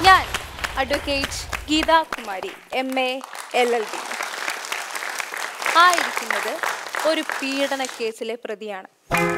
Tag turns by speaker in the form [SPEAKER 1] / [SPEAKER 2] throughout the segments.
[SPEAKER 1] ഞാൻ advocate Geetha Kumari M A L L B ആയിരിക്കുന്നത് ഒരു പീഡന കേസിലെ പ്രതിയാണ്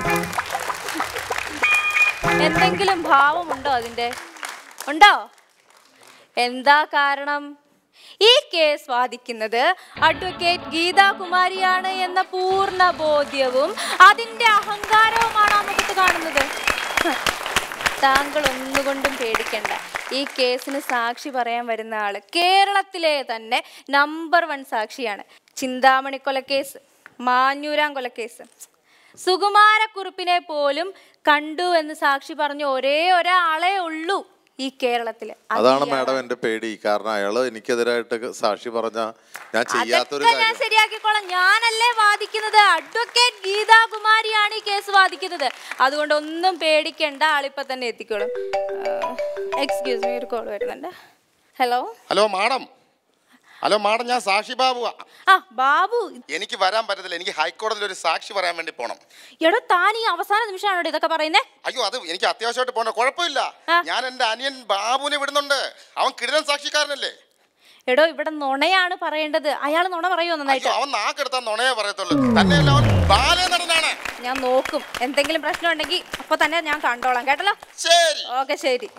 [SPEAKER 1] എന്തെങ്കിലും ഭാവമുണ്ടോ അതിൻ്റെ ഉണ്ടോ എന്താ കാരണം ഈ കേസ് വാദിക്കുന്നത് അഡ്വക്കേറ്റ് ഗീതാ കുമാരിയാണ് എന്ന പൂർണ്ണ ബോധ്യവും അതിന്റെ അഹങ്കാരവുമാണ് ആ മുഖത്ത് കാണുന്നത് ഹ്. താങ്കൾ ഒന്നുകൊണ്ടും പേടിക്കണ്ട ഈ കേസിന് സാക്ഷി പറയാൻ വരുന്ന ആള് കേരളത്തിലെ തന്നെ നമ്പർ വൺ സാക്ഷിയാണ് ചിന്താമണി കൊലക്കേസ് മാഞ്ഞൂരാൻ കൊലക്കേസ് സുകുമാരക്കുറുപ്പിനെ പോലും കണ്ടു എന്ന് സാക്ഷി പറഞ്ഞ ഒരേ ഒരാളെ ഉള്ളൂ ഈ കേരളത്തില്
[SPEAKER 2] അതാണ്
[SPEAKER 1] അത്
[SPEAKER 2] മാഡം എന്റെ പേടി കാരണം അയാള് എനിക്കെതിരായിട്ട് സാക്ഷി പറഞ്ഞ ഞാൻ ചെയ്യാത്തൊരു
[SPEAKER 1] അതൊക്കെ ഞാൻ
[SPEAKER 2] കാര്യം
[SPEAKER 1] ശരിയാക്കിക്കോളാം ഞാനല്ലേ വാദിക്കുന്നത് അഡ്വക്കേറ്റ് ഗീതാ കുമാരിയാണ് ഈ കേസ് വാദിക്കുന്നത് അതുകൊണ്ട് ഒന്നും പേടിക്കണ്ട ആളിപ്പോ തന്നെ എത്തിക്കോളും എക്സ്ക്യൂസ് മീ ഒരു കോൾ വരുന്നുണ്ട് hello
[SPEAKER 3] hello madam hello madam ഞാൻ സാക്ഷി ബാബുവാ
[SPEAKER 1] ആ ബാബു
[SPEAKER 3] എനിക്ക് വരാൻ പറ്റത്തില്ല എനിക്ക് ഹൈക്കോടതിയിൽ ഒരു സാക്ഷി പറയാൻ വേണ്ടി പോണം
[SPEAKER 1] എടോ താൻ ഈ അവസാന നിമിഷമാണോ ഇതൊക്കെ പറയുന്നേ
[SPEAKER 3] അയ്യോ അത് എനിക്ക് അത്യാവശ്യമായിട്ട് പോകണം കുഴപ്പമില്ല
[SPEAKER 1] ആ.
[SPEAKER 3] ഞാൻ എൻ്റെ അനിയൻ ബാബുവിനെ വിടുന്നുണ്ട് അവൻ കിടിലൻ സാക്ഷിക്കാരനല്ലേ
[SPEAKER 1] എടോ ഇവിടെ നുണയാണ് പറയേണ്ടത് അയാൾ നുണ പറയുമോ
[SPEAKER 3] അയ്യോ
[SPEAKER 1] നന്നായിട്ട്
[SPEAKER 3] അവൻ നാക്കെടുത്താൽ നുണയെ പറയത്തുള്ളൂ തന്നെയല്ല അവൻ ബാലേ നടനാണ്
[SPEAKER 1] ഞാൻ നോക്കും എന്തെങ്കിലും പ്രശ്നം ഉണ്ടെങ്കിൽ അപ്പൊ തന്നെ ഞാൻ കണ്ടോളാം കേട്ടല്ലോ
[SPEAKER 3] ശരി
[SPEAKER 1] ഓക്കെ ശരി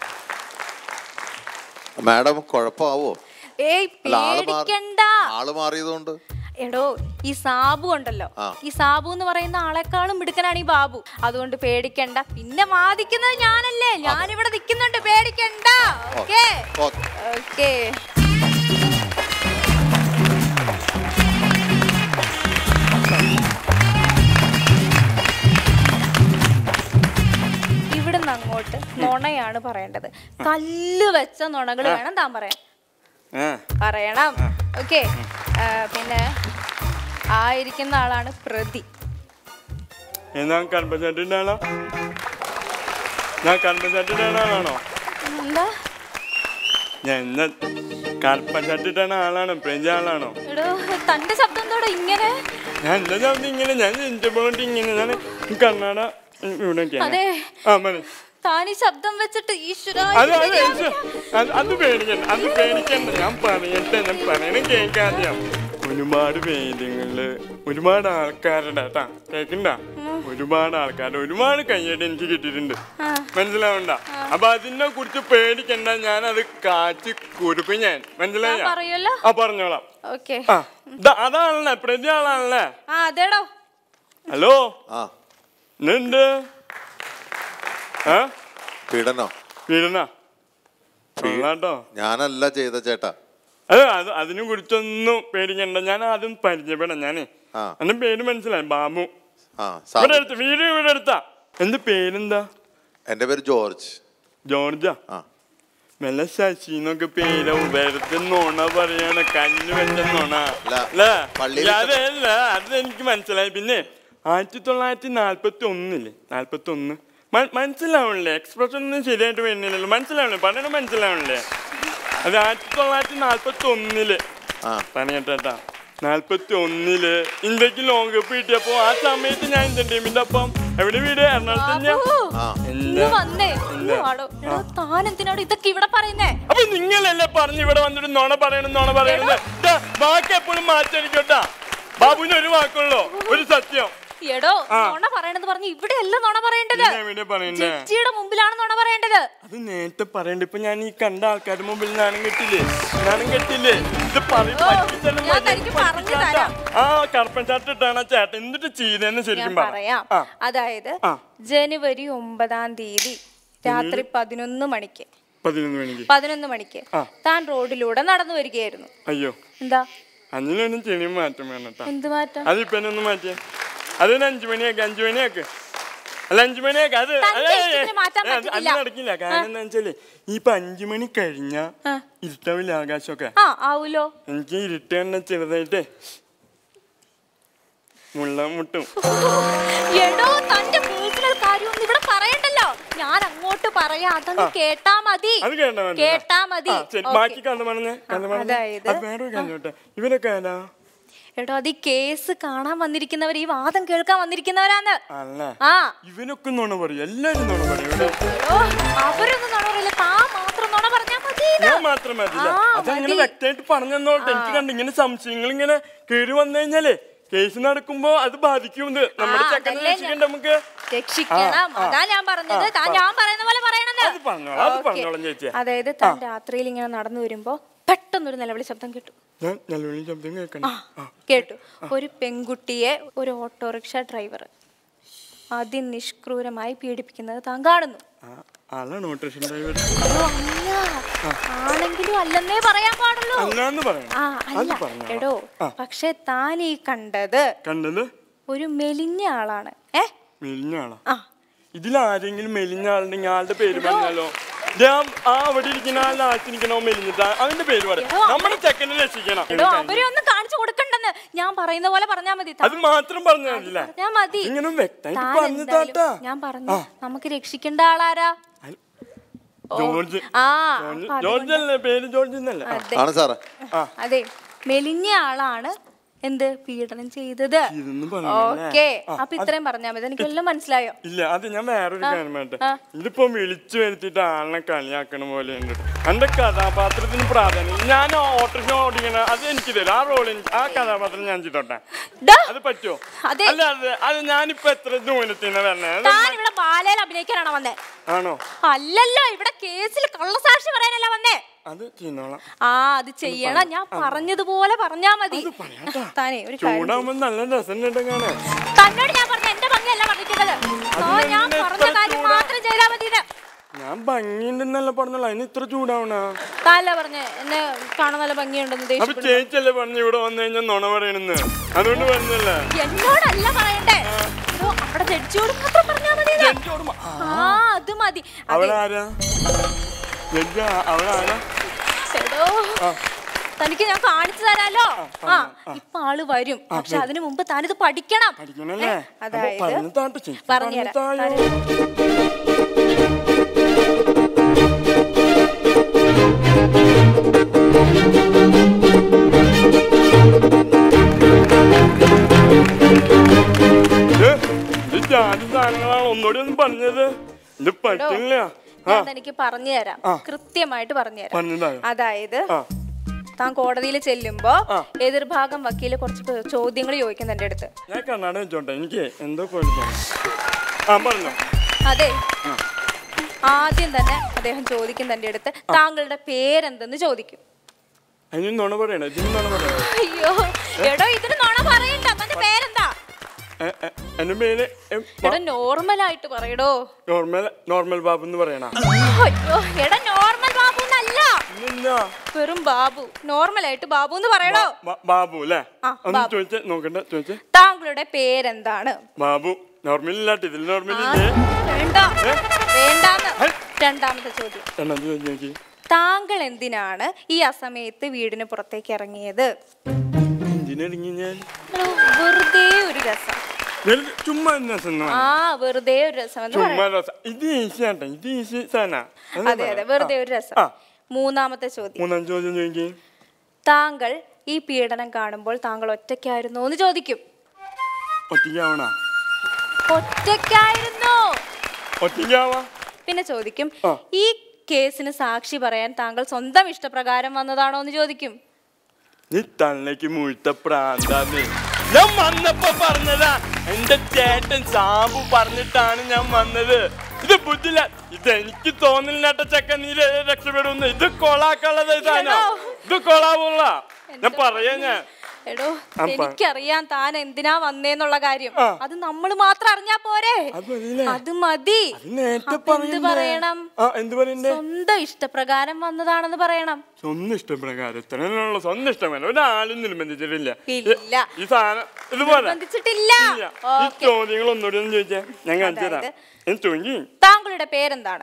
[SPEAKER 2] മാഡം കുഴപ്പമാവോ
[SPEAKER 1] ഏയ്
[SPEAKER 2] അല്ല ആള് മാറി
[SPEAKER 1] പേടിക്കണ്ട
[SPEAKER 2] ആള് മാറിയതുകൊണ്ട്
[SPEAKER 1] എടോ ഈ സാബു ഉണ്ടല്ലോ
[SPEAKER 2] ആ.
[SPEAKER 1] ഈ സാബു എന്ന് പറയുന്ന ആളെക്കാളും മിടുക്കനാണ് ഈ ബാബു അതുകൊണ്ട് പേടിക്കണ്ട പിന്നെ വാദിക്കുന്നത് ഞാനല്ലേ ഞാനിവിടെ നിൽക്കുന്നുണ്ട് പേടിക്കണ്ട ഓക്കേ
[SPEAKER 2] ഓക്കെ
[SPEAKER 1] ഓക്കേ ഇവിടുന്ന് അങ്ങോട്ട് നുണയാണ് പറയേണ്ടത് കല്ല് വെച്ച നുണകൾ വേണം താൻ പറയാൻ പറയണം ഓക്കെ പിന്നെ ആ ഇരിക്കുന്ന ആളാണ് പ്രതി
[SPEAKER 4] ഞാൻ കൺപഞ്ചായത്തിൻ്റെ ആളാ ഞാൻ കൺപഞ്ചായത്തിൻ്റെ ആളാണോ
[SPEAKER 1] എന്താ
[SPEAKER 4] ഞാൻ ഇന്ന് കൺപഞ്ചായത്തിൻ്റെ ആളാണ് പ്രഞ്ച ആളാണോ
[SPEAKER 1] എടോ തന്റെ ശബ്ദം എന്തോടെ ഇങ്ങനെ
[SPEAKER 4] ഞാൻ എന്താ ചവിട്ടി ഇങ്ങനെ ഞാൻ എൻ്റെ പോയിട്ട് ഇങ്ങനെ ഞാൻ കണ്ണാട ഇവിടെ
[SPEAKER 1] അതെ.
[SPEAKER 4] ആ മതി
[SPEAKER 1] താൻ ഈ ശബ്ദം വെച്ചിട്ട് ഈശ്വര
[SPEAKER 4] അത് അത് ഇത് അത് അത് പേടിക്കണ്ട അത് പേടിക്കണ്ട ഞാൻ പറയട്ടെ ഞാൻ പറയണ കേൾക്കാതെയാ ഒരുപാട് പേരുകളില് ഒരുപാട് ആൾക്കാരുടെ കേട്ടാ കേക്കണ്ട ഒരുപാട് ആൾക്കാർ ഒരുപാട് കയ്യടി എനിക്ക് കിട്ടിയിട്ടുണ്ട് മനസ്സിലാവണ്ട അപ്പൊ അതിനെ കുറിച്ച് പേടിക്കണ്ട ഞാൻ അത് കാച്ചി കൊടുക്കും ഞാൻ മനസ്സിലായ
[SPEAKER 1] ഞാൻ പറയുമല്ലോ?
[SPEAKER 4] ആ പറഞ്ഞോളാം
[SPEAKER 1] ഓക്കെ
[SPEAKER 4] ആ ദാ അതാണല്ലേ പ്രതി ആളാണല്ലേ
[SPEAKER 1] ആ അതേടോ
[SPEAKER 4] ഹലോ
[SPEAKER 2] ആ
[SPEAKER 4] എന്നുണ്ട് ആ
[SPEAKER 2] പീഡനോ
[SPEAKER 4] വീടനാ കേട്ടോ
[SPEAKER 2] ഞാനല്ല ചെയ്ത ചേട്ടാ
[SPEAKER 4] അത് അത് അതിനെ കുറിച്ചൊന്നും പേടിക്കണ്ട ഞാൻ ആദ്യം പരിചയപ്പെടാം ഞാനേ
[SPEAKER 2] ആ.
[SPEAKER 4] എന്റെ പേര് മനസ്സിലായി ബാബു
[SPEAKER 2] ആ
[SPEAKER 4] ഇവിടെ
[SPEAKER 2] സാബു
[SPEAKER 4] അടുത്ത് വീട് ഇവിടെ അടുത്താ എന്ത് പേരെന്താ
[SPEAKER 2] എന്റെ പേര് ജോർജ്
[SPEAKER 4] ജോർജാ
[SPEAKER 2] ആ
[SPEAKER 4] വല്ല ശശിന്നൊക്കെ പേര് വെറുതെ നോണ പറയാണ് കല്ല് വെച്ച നോണ
[SPEAKER 2] അല്ല,
[SPEAKER 4] അല്ലേ?
[SPEAKER 2] പള്ളിയിൽ
[SPEAKER 4] അതല്ല അത് എനിക്ക് മനസ്സിലായി പിന്നെ ആയിരത്തി തൊള്ളായിരത്തി നാല്പത്തി ഒന്നില്ലേ നാല്പത്തി ഒന്ന് മനസ്സിലാവണില്ലേ എക്സ്പ്രഷൻ ഒന്നും ശരിയായിട്ട് വരുന്നില്ലല്ലോ മനസ്സിലാവണില്ലേ പറയണ മനസ്സിലാവണില്ലേ അത് ആയിരത്തി തൊള്ളായിരത്തി നാല്പത്തി ഒന്നില്
[SPEAKER 2] ആ
[SPEAKER 4] പറഞ്ഞിട്ടാ നാല്പത്തി ഒന്നില് ഇന്ത്യക്ക് ലോകകപ്പ് കിട്ടിയപ്പോ ആ സമയത്ത് ഞാൻ ഇന്ത്യൻ ടീമിന്റെ ഒപ്പം എവിടെ വീട് എറണാകുളത്ത് തന്നെയാ
[SPEAKER 1] ബാബു
[SPEAKER 2] ആ
[SPEAKER 1] ഇന്ന് വന്നേ ഇന്ന് വാടോ എടോ താൻ എന്തിനാടോ ഇതൊക്കെ ഇവിടെ പറയുന്നേ
[SPEAKER 4] അപ്പൊ നിങ്ങളല്ലേ പറഞ്ഞു ഇവിടെ വന്നിട്ട് നുണ പറയണം നുണ പറയണത് ദാ, വാക്ക് എപ്പോഴും മാറ്റടിക്കട്ടാ ബാബുവിന് ഒരു വാക്കുള്ളൂ ഒരു സത്യം
[SPEAKER 1] എടോ
[SPEAKER 4] ആ.
[SPEAKER 1] നുണ പറയണെന്ന് പറഞ്ഞ് ഇവിടെ അല്ല നുണ പറയേണ്ടത്
[SPEAKER 4] പിന്നെ എവിടെ പറയണ്ടേ
[SPEAKER 1] ജഡ്ജിയുടെ മുമ്പിലാണ് നുണ പറയേണ്ടത്
[SPEAKER 4] അത് നേരത്തെ പറയണ്ട ഇപ്പൊ ഞാൻ ഈ കണ്ട ആൾക്കാരുടെ മുമ്പിൽ നാണം കെട്ടില്ലേ നാണം കെട്ടില്ലേ ഇത് പറയും
[SPEAKER 1] ഓ,
[SPEAKER 4] പറ്റിച്ചാലും
[SPEAKER 1] ഞാൻ
[SPEAKER 4] മതി,
[SPEAKER 1] തനിക്ക് പറഞ്ഞു
[SPEAKER 4] പറ്റിച്ചാട്ടാ.
[SPEAKER 1] തരാം.
[SPEAKER 4] ആ കറുപ്പൻ ചാട്ട് ഇട്ടാണ് ആ ചേട്ടൻ എന്നിട്ട് ചെയ്തെന്ന്
[SPEAKER 1] ഞാൻ
[SPEAKER 4] ശരിക്കും പറ
[SPEAKER 1] പറയാം
[SPEAKER 4] ആ
[SPEAKER 1] അതായത്
[SPEAKER 4] ആ.
[SPEAKER 1] ജനുവരി ഒമ്പതാം തീയതി രാത്രി പതിനൊന്ന് മണിക്ക്
[SPEAKER 4] പതിനൊന്ന് മണിക്ക്
[SPEAKER 1] പതിനൊന്ന് മണിക്ക്
[SPEAKER 4] ആ.
[SPEAKER 1] താൻ റോഡിലൂടെ നടന്നു വരികയായിരുന്നു
[SPEAKER 4] അയ്യോ
[SPEAKER 1] എന്താ
[SPEAKER 4] അഞ്ഞിലൊന്നും ചെറിയ മാറ്റം വേണം കേട്ടോ
[SPEAKER 1] എന്ത് മാറ്റം
[SPEAKER 4] അതിപ്പോ എന്നെ ഒന്ന് മാറ്റിയേ അതൊരു അഞ്ചു മണിയാക്ക് അഞ്ചു മണിയാക്ക് അല്ല അഞ്ചു മണിയാക്ക് അത്
[SPEAKER 1] തന്റെ
[SPEAKER 4] അല്ല, അല്ല,
[SPEAKER 1] ഇഷ്ടത്തിന് മാറ്റാൻ
[SPEAKER 4] അല്ല, അത്
[SPEAKER 1] പറ്റത്തില്ല.
[SPEAKER 4] നടക്കില്ല കാരണം എന്താ വെച്ചാല് ഇപ്പൊ അഞ്ചു മണി കഴിഞ്ഞ
[SPEAKER 1] ആ.
[SPEAKER 4] ഇരുട്ടാവില്ല ആകാശമൊക്കെ
[SPEAKER 1] ആ ആവൂലോ
[SPEAKER 4] എനിക്ക് ഇരുട്ട് തന്നെ ചെറുതായിട്ടേ മുള്ള മുട്ടും
[SPEAKER 1] എടോ തന്റെ പേഴ്സണൽ കാര്യമൊന്നും ഇവിടെ പറയണ്ടല്ലോ ഞാൻ അങ്ങോട്ട് പറയാം അതങ്ങ് കേട്ടാ മതി
[SPEAKER 4] അത് കേട്ടാ മതി.
[SPEAKER 1] കേട്ടാ മതി
[SPEAKER 4] ആ, ശരി
[SPEAKER 1] Okay.
[SPEAKER 4] ബാക്കി കഥ പറഞ്ഞേ കഥ
[SPEAKER 1] ആ,
[SPEAKER 4] പറഞ്ഞേ
[SPEAKER 1] അതായത്?
[SPEAKER 4] അത് വേറൊരു കാര്യം കേട്ടെ ഇവരൊക്കെ ആരാ
[SPEAKER 1] എടോ അത് ഈ കേസ് കാണാൻ വന്നിരിക്കുന്നവർ ഈ വാദം കേൾക്കാൻ വന്നിരിക്കുന്നവരാന്ന്
[SPEAKER 4] അല്ല
[SPEAKER 1] ആ
[SPEAKER 4] ഇവനൊക്കെ നുണ പറയും എല്ലാരും നുണ പറയും ഇവിടെ
[SPEAKER 1] എടോ അവരൊന്നും നുണ പറയില്ല താ മാത്രം നുണ പറഞ്ഞാ മതി മതിന്ന്.
[SPEAKER 4] ഞാൻ മാത്രം മതിയില്ല
[SPEAKER 1] ആ,
[SPEAKER 4] അതങ്ങനെ
[SPEAKER 1] മതി.
[SPEAKER 4] വ്യക്തമായിട്ട് പറഞ്ഞോട്ടെ എനിക്ക് കണ്ട് ഇങ്ങനെ സംശയങ്ങൾ ഇങ്ങനെ കേറി വന്നു കഴിഞ്ഞാലേ കേസ് നടക്കുമ്പോ അത് ബാധിക്കും ഇത് നമ്മുടെ
[SPEAKER 1] ആ,
[SPEAKER 4] ചെക്കനെ
[SPEAKER 1] അതല്ലേ
[SPEAKER 4] രക്ഷിക്കണ്ട നമുക്ക്
[SPEAKER 1] രക്ഷിക്കണം
[SPEAKER 4] ആ, ആ.
[SPEAKER 1] അതാ ഞാൻ പറഞ്ഞത്
[SPEAKER 4] ആ,
[SPEAKER 1] താൻ
[SPEAKER 4] ആ.
[SPEAKER 1] ഞാൻ പറയുന്ന പോലെ പറയണത്
[SPEAKER 4] അത് പറഞ്ഞോളാം, അത്
[SPEAKER 1] ഓക്കേ.
[SPEAKER 4] പറഞ്ഞോളാം ചേച്ചിയെ.
[SPEAKER 1] അതായത് താൻ രാത്രിയിൽ ഇങ്ങനെ നടന്നു വരുമ്പോ പെട്ടെന്നൊരു നിലവിളി ശബ്ദം കേട്ടു
[SPEAKER 4] ഞാൻ നിലവിളി ശബ്ദം കേൾക്കണം ആ.
[SPEAKER 1] കേട്ടു ഒരു പെൺകുട്ടിയെ ഒരു ഓട്ടോറിക്ഷ ഡ്രൈവർ അതിനിഷ്ക്രൂരമായി പീഡിപ്പിക്കുന്നത് താൻ കാണുന്നു
[SPEAKER 4] ആ, ആളാണ് ഓട്ടോറിക്ഷ ഡ്രൈവർ
[SPEAKER 1] ഓ, അല്ല ആണെങ്കിലും അല്ലെന്നേ പറയാൻ പാടുള്ളൂ
[SPEAKER 4] അല്ലാന്ന് പറയണം
[SPEAKER 1] ആ
[SPEAKER 4] അത്
[SPEAKER 1] അല്ല
[SPEAKER 4] പറഞ്ഞോളാം.
[SPEAKER 1] എടോ
[SPEAKER 4] ആ.
[SPEAKER 1] പക്ഷെ താൻ ഈ കണ്ടത്
[SPEAKER 4] കണ്ടത്
[SPEAKER 1] ഒരു മെലിഞ്ഞ ആളാണ് ഏ
[SPEAKER 4] മെലിഞ്ഞ ആളാ
[SPEAKER 1] ആ
[SPEAKER 4] ഇതിലാരെങ്കിലും മെലിഞ്ഞ ആളുണ്ടെങ്കിൽ ആളുടെ പേര് പറഞ്ഞാലോ ഞാൻ ആ അവിടെ ഇരിക്കുന്ന ആളുടെ ആഴ്ചയിരിക്കണോ മെലിഞ്ഞിട്ടാ അവന്റെ പേര് പറയാം
[SPEAKER 1] എടോ,
[SPEAKER 4] നമ്മുടെ ചെക്കനെ രക്ഷിക്കണം
[SPEAKER 1] എടോ അവരെ ഒന്ന് കാണിച്ചു കൊടുക്കണ്ടെന്ന് ഞാൻ പറയുന്ന പോലെ പറഞ്ഞാ മതി താൻ
[SPEAKER 4] അത് മാത്രം പറഞ്ഞാൽ മതില്ലേ
[SPEAKER 1] പറഞ്ഞാ മതി
[SPEAKER 4] ഇങ്ങനെ വ്യക്തമായിട്ട്
[SPEAKER 1] താൻ
[SPEAKER 4] പറഞ്ഞു
[SPEAKER 1] എന്തായാലും-
[SPEAKER 4] താട്ടാ
[SPEAKER 1] ഞാൻ പറഞ്ഞു നമുക്ക് രക്ഷിക്കേണ്ട ആളാരാ ഓ,
[SPEAKER 4] ജോർജ്
[SPEAKER 1] ആ
[SPEAKER 4] ജോർജ്
[SPEAKER 1] അപ്പൊ
[SPEAKER 4] ജോർജ് അല്ലേ പേര് ജോർജ് എന്നല്ലേ ആ,
[SPEAKER 1] അതെ
[SPEAKER 2] ആണ് സാറേ
[SPEAKER 1] അതെ മെലിഞ്ഞ ആളാണ് എന്ത് പീഡനം ചെയ്തത്
[SPEAKER 4] ഇതൊന്നും പറഞ്ഞില്ലേ?
[SPEAKER 1] ഓക്കെ
[SPEAKER 4] ആ,
[SPEAKER 1] അപ്പൊ ഇത്രയും പറഞ്ഞാ മതി എനിക്ക് എല്ലാം മനസ്സിലായോ
[SPEAKER 4] ഇല്ല അത് ഞാൻ വേറൊരു കാര്യം വേട്ടെ
[SPEAKER 1] ആ.
[SPEAKER 4] ഇതിപ്പോ വിളിച്ചു വരുത്തിയിട്ട് ആളിനെ കളിയാക്കണ പോലെ ഉണ്ട് എന്റെ കഥാപാത്രത്തിന് പ്രാധാന്യം ഞാൻ ഓട്ടോറിക്ഷ ഓടിക്കണ അത് എനിക്ക് തരും ആ റോൾ ആ കഥാപാത്രം ഞാൻ ചെയ്തോട്ടെ
[SPEAKER 1] ഡാ,
[SPEAKER 4] അത് പറ്റുമോ
[SPEAKER 1] അതെ.
[SPEAKER 4] അല്ല അത് അത് ഞാനിപ്പോ എത്ര ദൂരത്തിന് വരണേ അത്
[SPEAKER 1] താൻ ഇവിടെ ബാലയിൽ അഭിനയിക്കാനാണോ വന്നേ
[SPEAKER 4] ആണോ
[SPEAKER 1] അല്ലല്ലോ ഇവിടെ കേസിൽ കള്ളസാക്ഷി പറയാനല്ല വന്നേ
[SPEAKER 4] അത് ചെയ്യുന്നോളാം
[SPEAKER 1] ആ അത് ചെയ്യണം ഞാൻ പറഞ്ഞതുപോലെ പറഞ്ഞാ മതി
[SPEAKER 4] അത് പറയാട്ടാ.
[SPEAKER 1] താനേ ഒരു കാര്യം ചെയ്യ്.
[SPEAKER 4] ചൂടാകുമ്പോ നല്ല രസം കാണാൻ
[SPEAKER 1] തന്നോട് ഞാൻ പറഞ്ഞ എന്റെ ഭംഗിയല്ല പറഞ്ഞിരിക്കുന്നത് താൻ ഞാൻ
[SPEAKER 4] അതിനെന്തിനാ
[SPEAKER 1] പറഞ്ഞ
[SPEAKER 4] ഇത്ര
[SPEAKER 1] കാര്യം
[SPEAKER 4] ചൂടാ?
[SPEAKER 1] മാത്രം ചെയ്താൽ മതി
[SPEAKER 4] ഞാൻ ഭംഗിയുണ്ടെന്നല്ല പറഞ്ഞോളൂ അതിന് ഇത്ര ചൂടാവണ
[SPEAKER 1] താല്ല പറഞ്ഞ എന്നെ കാണാൻ നല്ല ഭംഗിയുണ്ടെന്ന്
[SPEAKER 4] അപ്പൊ
[SPEAKER 1] ദേഷ്യപ്പെടുന്നു
[SPEAKER 4] ചേച്ചിയല്ലേ പറഞ്ഞു ഇവിടെ വന്നു കഴിഞ്ഞാൽ നുണ പറയണെന്ന് അതുകൊണ്ട് പറഞ്ഞല്ലേ
[SPEAKER 1] എന്നോടല്ല പറയണ്ടേ എടോ, അവിടെ ജഡ്ജിയോട് മാത്രം പറഞ്ഞാ മതി ഇത്.
[SPEAKER 4] ജഡ്ജി ഓർമ്മ
[SPEAKER 1] ആ അത് മതി അതെ
[SPEAKER 4] അവളാരാ ജഡ്ജി അവളാരാ
[SPEAKER 1] എടോ തനിക്ക് ഞാൻ കാണിച്ചു തരാലോ ആ ഇപ്പൊ ആള് വരും പക്ഷെ അതിനു മുമ്പ് താനിത് പഠിക്കണം
[SPEAKER 4] പഠിക്കണല്ലേ
[SPEAKER 1] ഏ, അതായത്
[SPEAKER 4] പറഞ്ഞു താട്ട് ചേച്ചി
[SPEAKER 1] പറഞ്ഞുതരാം
[SPEAKER 4] പറഞ്ഞു തായോ. ഏ, ഇത് ജാതി സാധനങ്ങളാണ് ഒന്നുകൂടി ഒന്ന് പറഞ്ഞത് ഇത് പറ്റില്ല ആ
[SPEAKER 1] ഞാൻ തനിക്ക് പറഞ്ഞു തരാം കൃത്യമായിട്ട് പറഞ്ഞു തരാം
[SPEAKER 4] പറഞ്ഞതായോ
[SPEAKER 1] അതായത്
[SPEAKER 4] ആ
[SPEAKER 1] താൻ കോടതിയിൽ ചെല്ലുമ്പോ
[SPEAKER 4] ആ.
[SPEAKER 1] എതിർഭാഗം വക്കീല് കുറച്ച് ചോദ്യങ്ങൾ ചോദിക്കും എന്റെ അടുത്ത്
[SPEAKER 4] ഞാൻ കണ്ണാട വെച്ചോട്ടെ എനിക്ക് എന്തോ കുഴപ്പം ആ പറഞ്ഞോ
[SPEAKER 1] അതെ ആദ്യം തന്നെ അദ്ദേഹം ചോദിക്കും തന്റെ അടുത്ത് താങ്കളുടെ പേരെന്തെന്ന് ചോദിക്കും
[SPEAKER 4] അതിന് നുണ പറയണേ ഇതിന് നുണ പറയണേ
[SPEAKER 1] അയ്യോ എടോ ഇതിന് നുണ പറയണ്ട തന്റെ പേരെന്താ
[SPEAKER 4] എ, എ, എന്റെ പേര് എ, മ-
[SPEAKER 1] എടോ നോർമൽ ആയിട്ട് പറയടോ
[SPEAKER 4] നോർമൽ നോർമൽ ബാബു എന്ന് പറയണ
[SPEAKER 1] അയ്യോ എടാ നോർമൽ ബാബു എന്നല്ല
[SPEAKER 4] ഇന്നെന്താ
[SPEAKER 1] വെറും ബാബു നോർമൽ ആയിട്ട് ബാബു എന്ന് പറയടോ
[SPEAKER 4] ബ- ബാബു അല്ലേ
[SPEAKER 1] ആ,
[SPEAKER 4] ഒന്ന്
[SPEAKER 1] ബാബു.
[SPEAKER 4] ചോദിച്ചേ നോക്കണ്ട ചോദിച്ചേ
[SPEAKER 1] താങ്കളുടെ പേരെന്താണ്
[SPEAKER 4] ബാബു നോർമൽ ഇല്ലാട്ട് ഇതിൽ നോർമൽ
[SPEAKER 1] ആ,
[SPEAKER 4] ഇല്ലേ
[SPEAKER 1] വേണ്ട വേണ്ടാന്ന്
[SPEAKER 4] ഹൈ. രണ്ടാമത്തെ
[SPEAKER 1] രണ്ടാമത്തെ ചോദ്യം
[SPEAKER 4] രണ്ടാമത് ചോദിച്ചു നോക്കി
[SPEAKER 1] താങ്കൾ എന്തിനാണ് ഈ അസമയത്ത് വീടിന് പുറത്തേക്ക് ഇറങ്ങിയത്
[SPEAKER 4] എന്തിനിറങ്ങി ഞാൻ
[SPEAKER 1] എടോ, വെറുതെ ഒരു രസം
[SPEAKER 4] വെറുതെ ചുമ്മാ ഒരു രസം എന്ന്
[SPEAKER 1] ആ
[SPEAKER 4] പറഞ്ഞു.
[SPEAKER 1] വെറുതെ ഒരു രസം എന്ന്
[SPEAKER 4] ചുമ്മാ
[SPEAKER 1] പറയാം
[SPEAKER 4] രസം ഇത് ഈസി ആട്ടെ ഇത് ഈസി സാധന
[SPEAKER 1] അതെ അതെ വെറുതെ ഒരു രസം
[SPEAKER 4] ആ.
[SPEAKER 1] മൂന്നാമത്തെ ചോദ്യം
[SPEAKER 4] മൂന്നാം ചോദ്യം ചോദിക്കേ
[SPEAKER 1] താങ്കൾ ഈ പീഡനം കാണുമ്പോൾ താങ്കൾ ഒറ്റയ്ക്കായിരുന്നോ എന്ന് ചോദിക്കും
[SPEAKER 4] ഒറ്റയ്ക്കാവണ
[SPEAKER 1] ഒറ്റയ്ക്കായിരുന്നോ
[SPEAKER 4] ഒറ്റയ്ക്കാവാ
[SPEAKER 1] പിന്നെ ചോദിക്കും
[SPEAKER 4] ആ.
[SPEAKER 1] ഈ കേസിന് സാക്ഷി പറയാൻ താങ്കൾ സ്വന്തം ഇഷ്ടപ്രകാരം വന്നതാണോ എന്ന് ചോദിക്കും
[SPEAKER 4] നീ തള്ളക്ക് മുഴുത്ത പ്രാന്താന്ന് ഞാൻ വന്നപ്പോ പറഞ്ഞതാ എന്റെ ചേട്ടൻ സാബു പറഞ്ഞിട്ടാണ് ഞാൻ വന്നത് ഇത് ബുദ്ധില്ല ഇത് എനിക്ക് തോന്നില്ലാട്ട ചെക്കൻ നീ ര- രക്ഷപ്പെടുമെന്ന് ഇത് കൊളാക്കുള്ളത് ഇതാണോ ഇത് കൊളാവുള്ള ഞാൻ പറയാ ഞാൻ
[SPEAKER 1] എടോ
[SPEAKER 4] ആ, പറ.
[SPEAKER 1] എനിക്കറിയാം താൻ എന്തിനാ വന്നേന്നുള്ള കാര്യം
[SPEAKER 4] ആ.
[SPEAKER 1] അത് നമ്മൾ മാത്രം അറിഞ്ഞാ പോരെ
[SPEAKER 4] അത് മതിയില്ലേ?
[SPEAKER 1] അത് മതി
[SPEAKER 4] അത് നേരത്തെ
[SPEAKER 1] അപ്പൊ എന്ത്
[SPEAKER 4] പറയണ്ടേ?
[SPEAKER 1] പറയണം
[SPEAKER 4] ആ എന്ത് പറയണ്ടേ
[SPEAKER 1] സ്വന്തം ഇഷ്ടപ്രകാരം വന്നതാണെന്ന് പറയണം
[SPEAKER 4] സ്വന്തം ഇഷ്ടപ്രകാരം ഇത്രയുള്ള സ്വന്തം ഇഷ്ടമല്ല ഒരാളും നിർബന്ധിച്ചിട്ടില്ല
[SPEAKER 1] ഇല്ല.
[SPEAKER 4] ഈ സാധനം ഇതുപോലെ
[SPEAKER 1] നിർബന്ധിച്ചിട്ടില്ല
[SPEAKER 4] ഇല്ല. ഈ
[SPEAKER 1] ഓക്കേ.
[SPEAKER 4] ചോദ്യങ്ങൾ ഒന്നുകൂടി ഒന്ന് ചോദിച്ചേ ഞാൻ കാണിച്ചു തരാം
[SPEAKER 1] അതായത്?
[SPEAKER 4] എനിക്ക് ചോദിക്കും
[SPEAKER 1] താങ്കളുടെ പേരെന്താണ്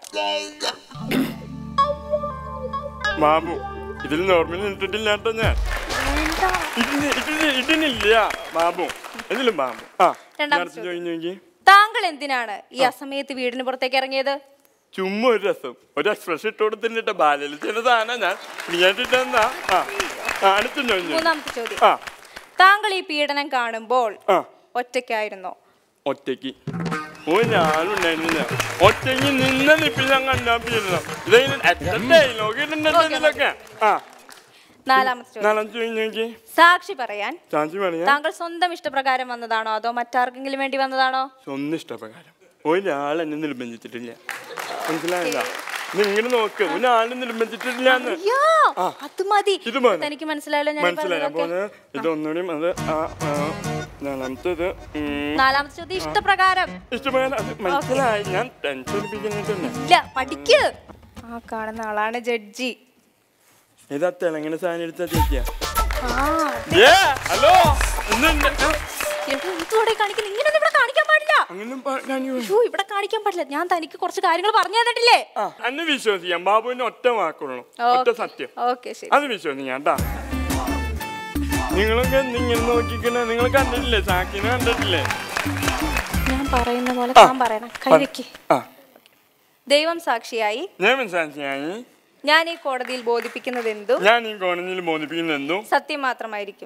[SPEAKER 4] ബാബു ഇതിൽ നോർമൽ ഇട്ടിട്ടില്ലാട്ടോ ഞാൻ ഇതിന് ഇതിന് ഇതിനില്ല ബാബു ഇതിലും ബാബു ആ
[SPEAKER 1] രണ്ടാമത്തെ
[SPEAKER 4] അടുത്ത ചോദ്യം ചോദിക്കേ
[SPEAKER 1] താങ്കൾ എന്തിനാണ് ഈ അസമയത്ത് വീടിന് പുറത്തേക്ക് ഇറങ്ങിയത്
[SPEAKER 4] ചുമ്മാ ഒരു രസം ഒരു എക്സ്പ്രഷൻ ഇട്ട് കൊടുത്തിട്ട് ബാലയിൽ ചെറുതാണ് ഞാൻ ഫ്രീ ആയിട്ടിട്ടെന്നാ ആ ആ, അടുത്ത ചോദ്യം ചോദിക്ക്.
[SPEAKER 1] മൂന്നാമത്തെ ചോദ്യം
[SPEAKER 4] ആ
[SPEAKER 1] താങ്കൾ ഈ പീഡനം കാണുമ്പോൾ
[SPEAKER 4] ആ
[SPEAKER 1] ഒറ്റയ്ക്കായിരുന്നോ
[SPEAKER 4] ഒറ്റയ്ക്ക് ഒരാളുണ്ടായിരുന്നില്ല ഒറ്റയ്ക്ക് നിന്ന നിപ്പിൽ ഞാൻ കണ്ടാ പിന്നെ ഇതതിന് എത്ര ഡയലോഗ് ഇട്ടുണ്ടൊക്കെ ആ
[SPEAKER 1] നാലാമത്തെ ചോദ്യം
[SPEAKER 4] നാളെ ചോദിച്ചു
[SPEAKER 1] സാക്ഷി പറയാൻ
[SPEAKER 4] ചാച്ചി പറയാ
[SPEAKER 1] താങ്കൾ സ്വന്തം ഇഷ്ടപ്രകാരം വന്നതാണോ അതോ മറ്റാർക്കെങ്കിലും വേണ്ടി വന്നതാണോ
[SPEAKER 4] സ്വന്തം ഇഷ്ടപ്രകാരം ഒരാൾ എന്നെ നിർബന്ധിച്ചിട്ടില്ല മനസ്സിലായില്ല നിങ്ങൾ നോക്ക് ഒരാളും നിർബന്ധിച്ചിട്ടില്ല എന്ന്
[SPEAKER 1] അയ്യോ അത് മതി
[SPEAKER 4] ഇത് മതി.
[SPEAKER 1] തനിക്ക് മനസ്സിലായല്ലോ ഞാൻ
[SPEAKER 4] മനസ്സിലായി അപ്പൊ
[SPEAKER 1] പറഞ്ഞതൊക്കെ
[SPEAKER 4] അത് ഇതൊന്നുകൂടി അത് ആ ആ, നാലാമത്തേത് ഉം,
[SPEAKER 1] നാലാമത്തെ ചോദ്യം ഇഷ്ടപ്രകാരം
[SPEAKER 4] ഇഷ്ടപ്രകാരം അത് മനസ്സിലായി ഞാൻ ടെൻഷൻ പിടിക്കുന്നിട്ടുണ്ട്
[SPEAKER 1] ഇല്ല പഠിക്ക് ആ കാണുന്ന ആളാണ് ജഡ്ജി
[SPEAKER 4] ഏതാ തെലങ്ങനെ സാധനം എടുത്താ ചേച്ചിയാ
[SPEAKER 1] ആ
[SPEAKER 4] ഏ ഹലോ എന്തുണ്ട് ആ,
[SPEAKER 1] എടാ, ഇതുകൂടെ കാണിക്കുന്ന ഇങ്ങനൊന്നും ഇവിടെ കാണിക്കാൻ പാടില്ല
[SPEAKER 4] അങ്ങനെ പ- കാണിക്കൂ.
[SPEAKER 1] അയ്യോ ഇവിടെ കാണിക്കാൻ പാടില്ല ഞാൻ തനിക്ക് കുറച്ച് കാര്യങ്ങൾ പറഞ്ഞു തന്നിട്ടില്ലേ
[SPEAKER 4] ആ എന്നെ വിശ്വസിക്കാം ബാബുവിന് ഒറ്റ വാക്കുള്ളൂ ഒറ്റ സത്യം
[SPEAKER 1] ഓക്കെ ശരി
[SPEAKER 4] അത് വിശ്വസിക്കാം കേട്ടാ നിങ്ങളൊക്കെ ഇങ്ങനെ നോക്കിക്കണ നിങ്ങൾ കണ്ടിട്ടില്ലേ സാക്കിനെ കണ്ടിട്ടില്ലേ
[SPEAKER 1] ഞാൻ പറയുന്ന പോലെ
[SPEAKER 4] ആ.
[SPEAKER 1] താൻ പറയണം കൈവയ്ക്ക്
[SPEAKER 4] ആ
[SPEAKER 1] ദൈവം സാക്ഷിയായി
[SPEAKER 4] ഞാൻ മനസ്സിലാക്കിയായി
[SPEAKER 1] ഞാൻ ഈ കോടതിയിൽ ബോധിപ്പിക്കുന്നത് എന്തും
[SPEAKER 4] ഞാൻ ഈ കോടതിയിൽ ബോധിപ്പിക്കുന്ന എന്തും
[SPEAKER 1] സത്യം മാത്രമായിരിക്കും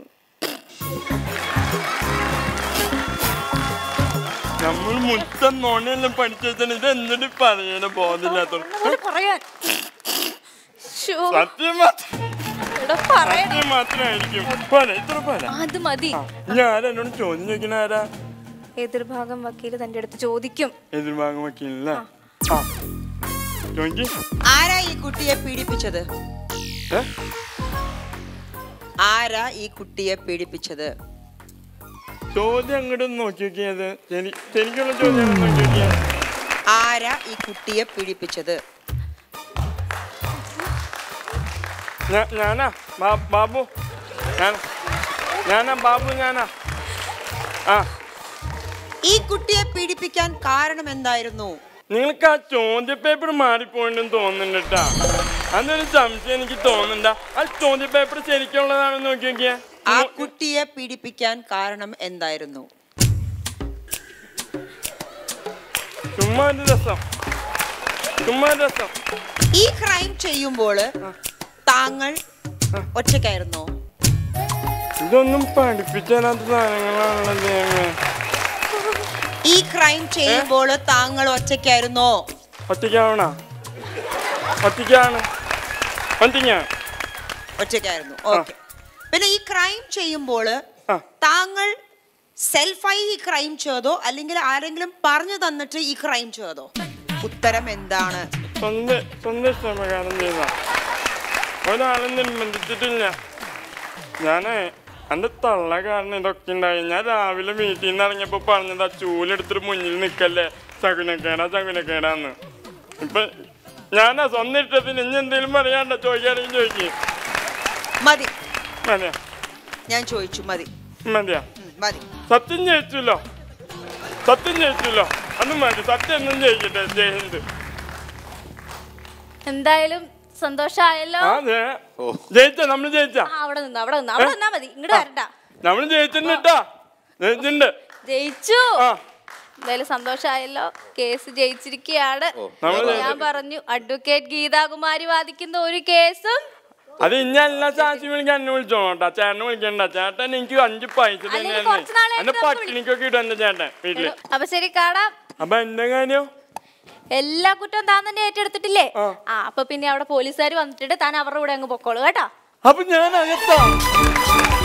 [SPEAKER 4] നമ്മൾ മുത്തം നോണെല്ലാം പഠിച്ചു വെച്ചാൽ ഇത് എന്നിട്ട് പറയണ ബോധമില്ലാത്ത
[SPEAKER 1] പറഞ്ഞ പോലെ പറയാൻ ശ്ശോ,
[SPEAKER 4] സത്യം മാത്രം
[SPEAKER 1] എടാ പറയണേ
[SPEAKER 4] സത്യം മാത്രമായിരിക്കും പോരാ ഇത്ര പോരാ
[SPEAKER 1] അത് മതി
[SPEAKER 4] ഞാൻ എന്നോട് ചോദ്യം ചോദിക്കണ ആരാ
[SPEAKER 1] എതിർഭാഗം വക്കീല് തന്റെ അടുത്ത് ചോദിക്കും
[SPEAKER 4] എതിർഭാഗം വയ്ക്കില്ല ആ ചോദിക്ക്
[SPEAKER 5] ആരാ ഈ കുട്ടിയെ പീഡിപ്പിച്ചത്
[SPEAKER 4] ഏ?
[SPEAKER 5] ആരാ ഈ കുട്ടിയെ പീഡിപ്പിച്ചത്
[SPEAKER 4] ചോദ്യം അങ്ങോട്ട് നോക്കി നോക്കിയത് ശരിക്കുള്ള ചോദ്യം അങ്ങോട്ട് നോക്കി നോക്കിയാ
[SPEAKER 5] ആരാ ഈ കുട്ടിയെ പീഡിപ്പിച്ചത്
[SPEAKER 4] ഞാ- ഞാനാ ബാ- ബാബു ഞാൻ ഞാനാ ബാബു ഞാനാ ആ
[SPEAKER 5] ഈ കുട്ടിയെ പീഡിപ്പിക്കാൻ കാരണം എന്തായിരുന്നു
[SPEAKER 4] നിങ്ങൾക്ക് ആ ചോദ്യ പേപ്പർ മാറിപ്പോയിണ്ടെന്ന് തോന്നുന്നുണ്ട് കേട്ടാ അതൊരു സംശയം എനിക്ക് തോന്നുന്നുണ്ട ആ ചോദ്യ പേപ്പർ ശരിക്കുള്ളതാണെന്ന് നോക്കി നോക്കിയേ
[SPEAKER 5] ആ കുട്ടിയെ പീഡിപ്പിക്കാൻ കാരണം എന്തായിരുന്നു
[SPEAKER 4] ചുമ്മാ ഒരു രസം ചുമ്മാ ഒരു രസം
[SPEAKER 5] ഈ ക്രൈം ചെയ്യുമ്പോൾ താങ്കൾ ഒറ്റയ്ക്കായിരുന്നോ
[SPEAKER 4] ഇതൊന്നും പഠിപ്പിച്ചു തരാത്ത സാധനങ്ങളാണല്ലോ ദൈവമേ.
[SPEAKER 5] ഈ ക്രൈം ചെയ്യുമ്പോൾ താങ്കൾ ഒറ്റയ്ക്കായിരുന്നോ
[SPEAKER 4] ഒറ്റയ്ക്കാവണ ഒറ്റയ്ക്കാണ് ഒറ്റയ്ക്കാ
[SPEAKER 5] ഒറ്റയ്ക്കായിരുന്നു ഓക്കെ പിന്നെ ഈ ക്രൈം ചെയ്യുമ്പോൾ
[SPEAKER 4] ആ.
[SPEAKER 5] താങ്കൾ സെൽഫായി ഈ ക്രൈം ചെയ്തോ അല്ലെങ്കിൽ ആരെങ്കിലും പറഞ്ഞു തന്നിട്ട് ഈ ക്രൈം ചെയ്തോ ഉത്തരം എന്താണ്
[SPEAKER 4] സ്വന്തം സ്വന്തം ഇഷ്ടപ്രകാരം ചെയ്ത ഒരാളും നിർബന്ധിച്ചിട്ടില്ല ഞാനേ എൻ്റെ തള്ള കാരണം ഇതൊക്കെ ഉണ്ടായി ഞാൻ രാവിലെ വീട്ടിൽ നിന്ന് ഇറങ്ങിയപ്പോൾ പറഞ്ഞതാ ചൂലെടുത്തിട്ട് മുന്നിൽ നിൽക്കല്ലേ ശകുനക്കേടാ ശകുനക്കേടാന്ന് ഇപ്പൊ ഞാനാ സ്വന്തം ഇഷ്ടത്തിന് ഇനി എന്തെങ്കിലും പറയാണ്ട ചോദിക്കുകയാണെങ്കിൽ ചോദിക്കും
[SPEAKER 5] മതി
[SPEAKER 4] മതിയാ
[SPEAKER 5] ഞാൻ ചോദിച്ചു മതി
[SPEAKER 4] മതിയാ
[SPEAKER 5] ഉം, മതി
[SPEAKER 4] സത്യം ജയിച്ചല്ലോ സത്യം ജയിച്ചല്ലോ അത് മതി സത്യം എന്നും ജയിക്കട്ടെ ജയ് ഹിന്ദ്
[SPEAKER 1] എന്തായാലും സന്തോഷായല്ലോ
[SPEAKER 4] അതെ ജയിച്ച നമ്മൾ ജയിച്ച
[SPEAKER 1] ആ, അവിടെ നിന്ന് അവിടെ നിന്ന് അവിടെ നിന്നാ മതി ഇങ്ങോട്ട് വരണ്ട
[SPEAKER 4] നമ്മൾ ജയിച്ചിട്ടുണ്ട് ജയിച്ചിട്ടുണ്ട്
[SPEAKER 1] ജയിച്ചു
[SPEAKER 4] ആ
[SPEAKER 1] എന്തായാലും സന്തോഷായല്ലോ കേസ് ജയിച്ചിരിക്കുകയാണ്
[SPEAKER 4] നമ്മള്
[SPEAKER 1] ഞാൻ പറഞ്ഞു അഡ്വക്കേറ്റ് ഗീതാകുമാരി വാദിക്കുന്ന ഒരു കേസും
[SPEAKER 4] അത് ഇനി എല്ലാ ചാച്ചി വിളിക്കാൻ എന്നെ വിളിച്ചോട്ടാ ചേട്ടനെ വിളിക്കണ്ട ചേട്ടൻ എനിക്ക് അഞ്ച് പൈസ
[SPEAKER 1] അല്ലെങ്കിൽ കുറച്ച് നാളായിട്ട്
[SPEAKER 4] എന്റെ
[SPEAKER 1] നമുക്ക്
[SPEAKER 4] പട്ടിണിക്കൊക്കെ ഇടും എന്റെ ചേട്ടൻ വീട്ടില്
[SPEAKER 1] അപ്പൊ ശരി കാണാം
[SPEAKER 4] അപ്പൊ എന്റെ കാര്യം
[SPEAKER 1] എല്ലാ കുറ്റവും താൻ തന്നെ ഏറ്റെടുത്തിട്ടില്ലേ
[SPEAKER 4] ആ.
[SPEAKER 1] ആ അപ്പൊ പിന്നെ അവിടെ പോലീസുകാർ വന്നിട്ടുണ്ട് താൻ അവരുടെ കൂടെ അങ്ങ് പൊക്കോളൂ കേട്ടോ
[SPEAKER 4] അപ്പൊ ഞാൻ അകത്താ